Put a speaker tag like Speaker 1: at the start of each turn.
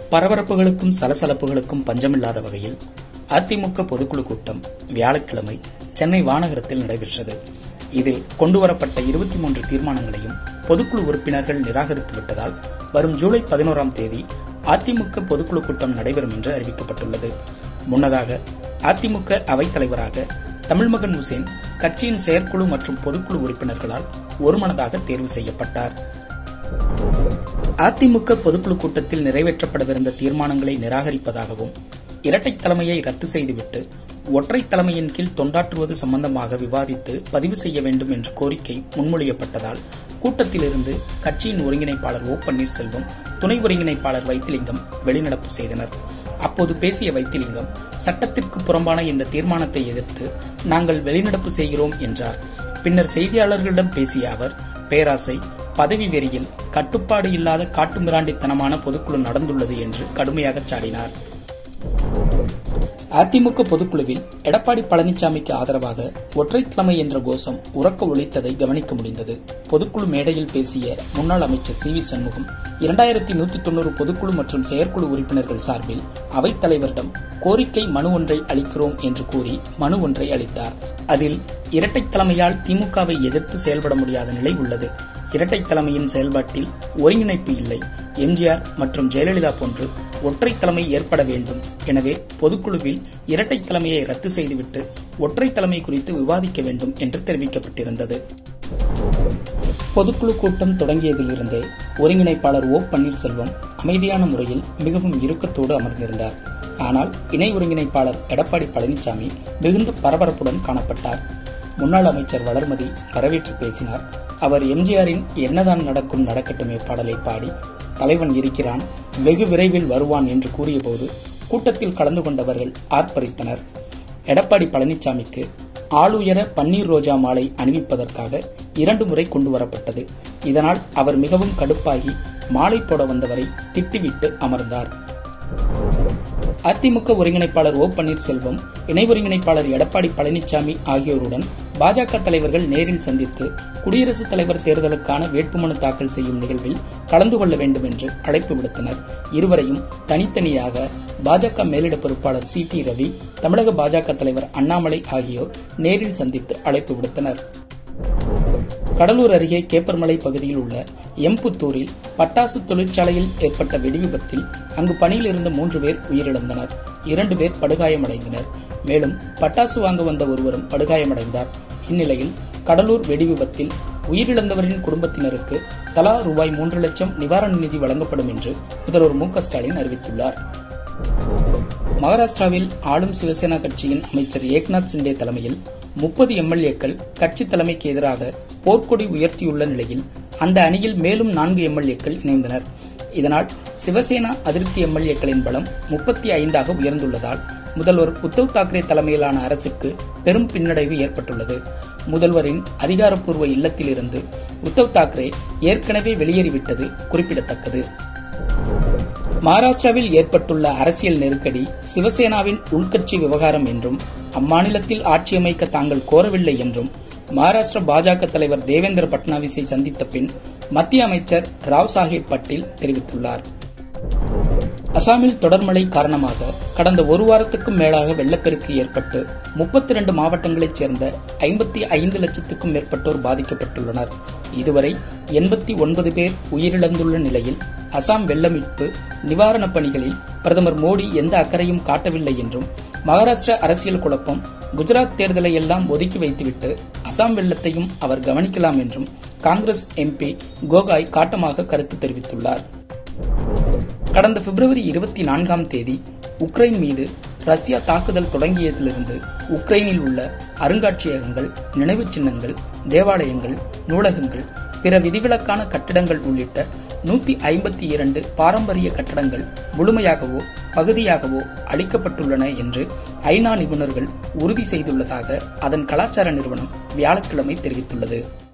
Speaker 1: பரபரப்புகளுக்கும் சலசலப்புகளுக்கும் பஞ்சமில்லாத வகையில் அதிமுக பொதுக்குழு கூட்டம் வியாழக்கிழமை சென்னை வானகரத்தில் நடைபெற்றது இதில் கொண்டுவரப்பட்ட இருபத்தி மூன்று தீர்மானங்களையும் பொதுக்குழு உறுப்பினர்கள் நிராகரித்து விட்டதால் வரும் ஜூலை பதினோராம் தேதி அதிமுக பொதுக்குழு கூட்டம் நடைபெறும் என்று அறிவிக்கப்பட்டுள்ளது முன்னதாக அதிமுக அவைத்தலைவராக தமிழ்மகன் உசேன் கட்சியின் செயற்குழு மற்றும் பொதுக்குழு உறுப்பினர்களால் ஒருமனதாக தேர்வு செய்யப்பட்டார் அதிமுக பொதுக்குழு கூட்டத்தில் நிறைவேற்றப்படவிருந்த தீர்மானங்களை நிராகரிப்பதாகவும் இரட்டை தலைமையை ரத்து செய்துவிட்டு ஒற்றை தலைமையின் கீழ் தொண்டாற்றுவது சம்பந்தமாக விவாதித்து பதிவு செய்ய வேண்டும் என்ற கோரிக்கை முன்மொழியப்பட்டதால் கூட்டத்திலிருந்து கட்சியின் ஒருங்கிணைப்பாளர் ஓ பன்னீர்செல்வம் துணை ஒருங்கிணைப்பாளர் வைத்திலிங்கம் வெளிநடப்பு செய்தனர் அப்போது பேசிய வைத்திலிங்கம் சட்டத்திற்கு புறம்பான இந்த தீர்மானத்தை எதிர்த்து நாங்கள் வெளிநடப்பு செய்கிறோம் என்றார் பின்னர் செய்தியாளர்களிடம் பேசிய அவர் பேராசை பதவி வெறியில் கட்டுப்பாடு இல்லாத காட்டுமிராண்டித்தனமான பொதுக்குழு நடந்துள்ளது என்று கடுமையாக சாடினார் அதிமுக பொதுக்குழுவில் எடப்பாடி பழனிசாமிக்கு ஆதரவாக ஒற்றை தலைமை என்ற கோஷம் உறக்க ஒழித்ததை கவனிக்க முடிந்தது பொதுக்குழு மேடையில் பேசிய முன்னாள் அமைச்சர் சி வி சண்முகம் இரண்டாயிரத்தி நூத்தி தொண்ணூறு பொதுக்குழு மற்றும் செயற்குழு உறுப்பினர்கள் சார்பில் அவைத் தலைவரிடம் கோரிக்கை மனு ஒன்றை அளிக்கிறோம் என்று கூறி மனு ஒன்றை அளித்தார் அதில் இரட்டை தலைமையால் திமுகவை எதிர்த்து செயல்பட முடியாத நிலை உள்ளது இரட்டை தலைமையின் செயல்பாட்டில் ஒருங்கிணைப்பு இல்லை எம்ஜிஆர் மற்றும் ஜெயலலிதா போன்று ஒற்றை தலைமை ஏற்பட வேண்டும் எனவே பொதுக்குழுவில் இரட்டை தலைமையை ரத்து செய்துவிட்டு ஒற்றை தலைமை குறித்து விவாதிக்க வேண்டும் என்று தெரிவிக்கப்பட்டிருந்தது பொதுக்குழு கூட்டம் தொடங்கியதிலிருந்தே ஒருங்கிணைப்பாளர் ஓ பன்னீர்செல்வம் அமைதியான முறையில் மிகவும் இறுக்கத்தோடு அமர்ந்திருந்தார் ஆனால் இணை ஒருங்கிணைப்பாளர் எடப்பாடி பழனிசாமி மிகுந்த பரபரப்புடன் காணப்பட்டார் முன்னாள் அமைச்சர் வளர்மதி வரவேற்று பேசினார் அவர் எம்ஜிஆரின் என்னதான் நடக்கும் நடக்கட்டுமே பாடலை பாடி தலைவன் இருக்கிறான் வெகு விரைவில் வருவான் என்று கூறியபோது கூட்டத்தில் கலந்து கொண்டவர்கள் ஆர்ப்பரித்தனர் எடப்பாடி பழனிசாமிக்கு ஆளுயர பன்னீர் ரோஜா மாலை அணிவிப்பதற்காக இரண்டு முறை கொண்டு வரப்பட்டது இதனால் அவர் மிகவும் கடுப்பாகி மாலை போட வந்தவரை திட்டிவிட்டு அமர்ந்தார் அதிமுக ஒருங்கிணைப்பாளர் ஓ பன்னீர்செல்வம் இணை ஒருங்கிணைப்பாளர் எடப்பாடி பழனிசாமி ஆகியோருடன் பாஜக தலைவர்கள் நேரில் சந்தித்து குடியரசுத் தலைவர் தேர்தலுக்கான வேட்புமனு தாக்கல் செய்யும் நிகழ்வில் கலந்து கொள்ள வேண்டும் என்று அழைப்பு விடுத்தனர் இருவரையும் தனித்தனியாக பாஜக மேலிட பொறுப்பாளர் சி டி ரவி தமிழக பாஜக தலைவர் அண்ணாமலை ஆகியோர் நேரில் சந்தித்து அழைப்பு விடுத்தனர் கடலூர் அருகே கேப்பர்மலை பகுதியில் உள்ள எம்புத்தூரில் பட்டாசு தொழிற்சாலையில் ஏற்பட்ட வெடிவிபத்தில் அங்கு பணியில் இருந்த மூன்று பேர் உயிரிழந்தனர் இரண்டு பேர் படுகாயமடைந்தனர் மேலும் பட்டாசு வாங்க வந்த ஒருவரும் படுகாயமடைந்தார் இந்நிலையில் கடலூர் வெடிவிபத்தில் உயிரிழந்தவரின் குடும்பத்தினருக்கு தலா ரூபாய் மூன்று லட்சம் நிவாரண நிதி வழங்கப்படும் என்று முதல்வர் மு ஸ்டாலின் அறிவித்துள்ளார் மகாராஷ்டிராவில் ஆளும் சிவசேனா கட்சியின் அமைச்சர் ஏக்நாத் சிண்டே தலைமையில் முப்பது எம்எல்ஏக்கள் கட்சி தலைமைக்கு எதிராக போர்க்கொடி உயர்த்தியுள்ள நிலையில் அந்த அணியில் மேலும் நான்கு எம்எல்ஏக்கள் இணைந்தனர் இதனால் சிவசேனா அதிருப்தி எம்எல்ஏக்களின் பலம் முப்பத்தி ஐந்தாக உயர்ந்துள்ளதால் முதல்வர் உத்தவ் தாக்கரே தலைமையிலான அரசுக்கு பெரும் பின்னடைவு ஏற்பட்டுள்ளது முதல்வரின் அதிகாரப்பூர்வ இல்லத்திலிருந்து உத்தவ் தாக்கரே ஏற்கனவே வெளியேறிவிட்டது குறிப்பிடத்தக்கது மகாராஷ்டிராவில் ஏற்பட்டுள்ள அரசியல் நெருக்கடி சிவசேனாவின் உள்கட்சி விவகாரம் என்றும் அம்மாநிலத்தில் ஆட்சியமைக்க தாங்கள் கோரவில்லை என்றும் மகாராஷ்டிர பாஜக தலைவர் தேவேந்திர பட்னாவிஸை சந்தித்த பின் மத்திய அமைச்சர் ராவ் சாஹேப் பட்டேல் தெரிவித்துள்ளார் அசாமில் தொடர்மழை காரணமாக கடந்த ஒரு வாரத்துக்கும் மேலாக வெள்ளப்பெருக்கு ஏற்பட்டு முப்பத்தி இரண்டு மாவட்டங்களைச் சேர்ந்த ஐம்பத்தி ஐந்து லட்சத்துக்கும் மேற்பட்டோர் பாதிக்கப்பட்டுள்ளனர் இதுவரை எண்பத்தி ஒன்பது பேர் உயிரிழந்துள்ள நிலையில் அசாம் வெள்ள மீட்பு நிவாரணப் பணிகளில் பிரதமர் மோடி எந்த அக்கறையும் காட்டவில்லை என்றும் மகாராஷ்டிரா அரசியல் குழப்பம் குஜராத் தேர்தலை எல்லாம் ஒதுக்கி வைத்துவிட்டு அசாம் வெள்ளத்தையும் அவர் கவனிக்கலாம் என்றும் காங்கிரஸ் எம்பி கோகாய் காட்டமாக கருத்து தெரிவித்துள்ளார் கடந்த பிப்ரவரி இருபத்தி நான்காம் தேதி உக்ரைன் மீது ரஷ்யா தாக்குதல் தொடங்கியதிலிருந்து உக்ரைனில் உள்ள அருங்காட்சியகங்கள் நினைவு சின்னங்கள் தேவாலயங்கள் நூலகங்கள் பிற விதிவிலக்கான கட்டிடங்கள் உள்ளிட்ட நூத்தி ஐம்பத்தி இரண்டு பாரம்பரிய கட்டடங்கள் முழுமையாகவோ பகுதியாகவோ அளிக்கப்பட்டுள்ளன என்று ஐநா நிபுணர்கள் உறுதி செய்துள்ளதாக அதன் கலாச்சார நிறுவனம் வியாழக்கிழமை தெரிவித்துள்ளது